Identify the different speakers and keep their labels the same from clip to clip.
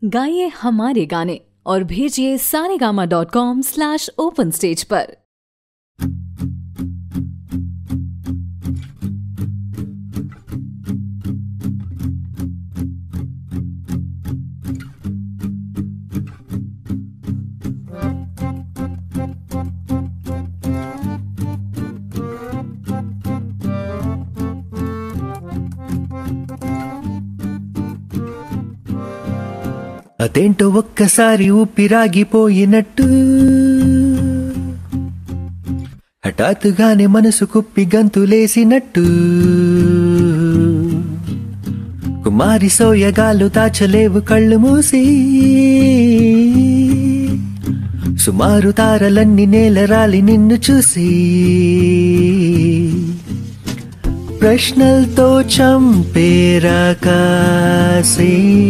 Speaker 1: गाइए हमारे गाने और भेजिए Saregama dot com slash open stage पर
Speaker 2: అదేంటో ఒక్కసారి ఊపిరాగిపోయినట్టు హఠాత్తుగానే మనసు కుప్పి గంతులేసినట్టు కుమారి సోయగాలు దాచలేవు కళ్ళు మూసి సుమారు తారలన్నీ నేలరాలి నిన్ను చూసి ప్రశ్నలతో చంపేరా కాసి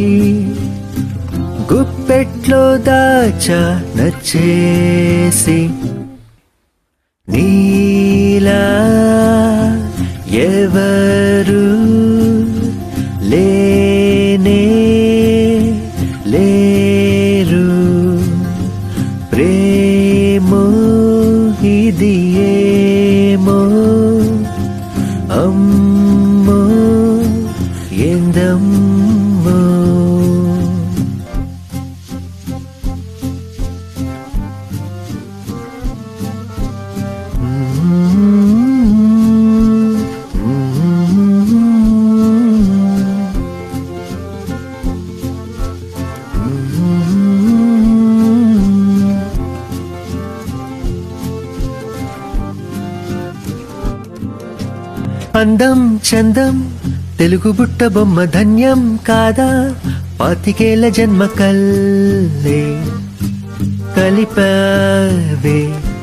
Speaker 2: గుప్పెట్లో దాచా నచ్చేసి నీలా ఎవరు లేనే లేరు ప్రేమో ఇది ఏమో అమ్మో ఎందమ్మో అందం చందం తెలుగు బుట్ట బొమ్మ ధన్యం కాదా పాతికేల జన్మ కల్లే కలిపవే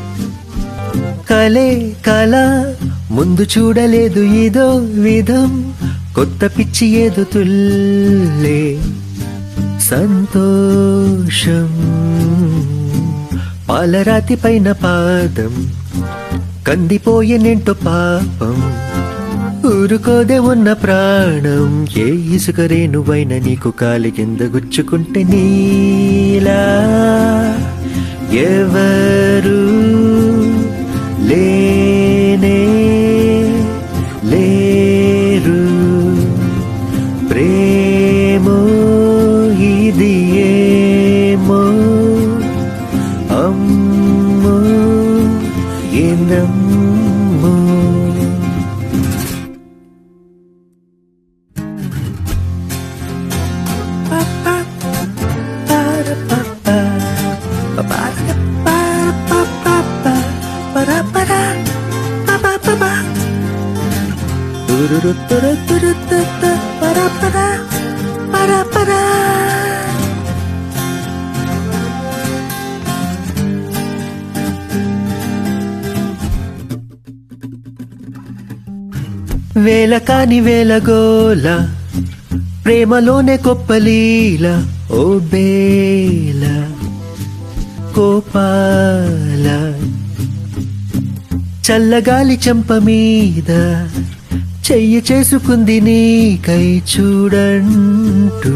Speaker 2: కలే కల ముందు చూడలేదు ఇదో విధం కొత్త పిచ్చి ఏదో తుల్లే సంతోషం పాలరాతి పైన పాదం కందిపోయేనేంటో పాపం ఊరుకోదే ఉన్న ప్రాణం ఏ ఇసుక రేణువైన నీకు కాలి కింద గుచ్చుకుంటే నీలా ఎవరు లేనే లేరు ప్రేమో ఇది ఏమో అమ్మో ఏందమ్మో వేల కాని వేల గోల ప్రేమలోనే కొప్పలీల ఓ బేల కోపాల చల్లగాలి చెంప మీద చెయ్యి చేసుకుంది నీకై చూడంటూ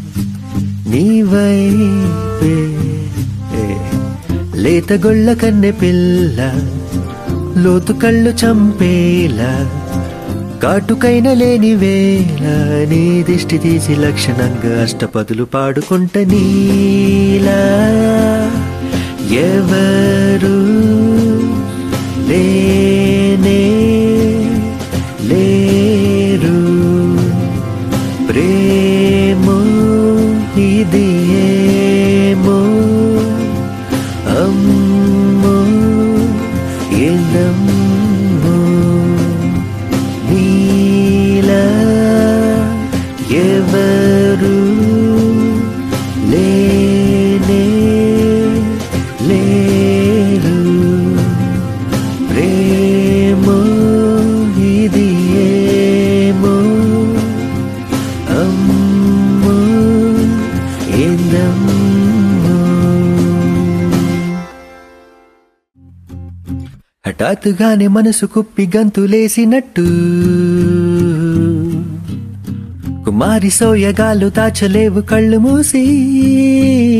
Speaker 2: నీవైపే లేత గొళ్ళ కన్నె పిల్ల లోతు కళ్ళు చంపేలా కాటుకైన లేని వేళ నీ దిష్టి తీసి లక్షణంగా అష్టపదులు పాడుకుంట నీలా ఎవరు లేనే లేరు ప్రేమో ఇది ఏమో అమ్మో ఏందమ్మో నీలా ఎవరు లేనే లేరు ప్రేమో ఇది ఏమో అమ్మో ఏందమ్మో హఠాత్తుగానే మనసు కుప్పి గంతులేసినట్టు కుమారి సోయగాలు దాచలేవు కళ్ళు మూసి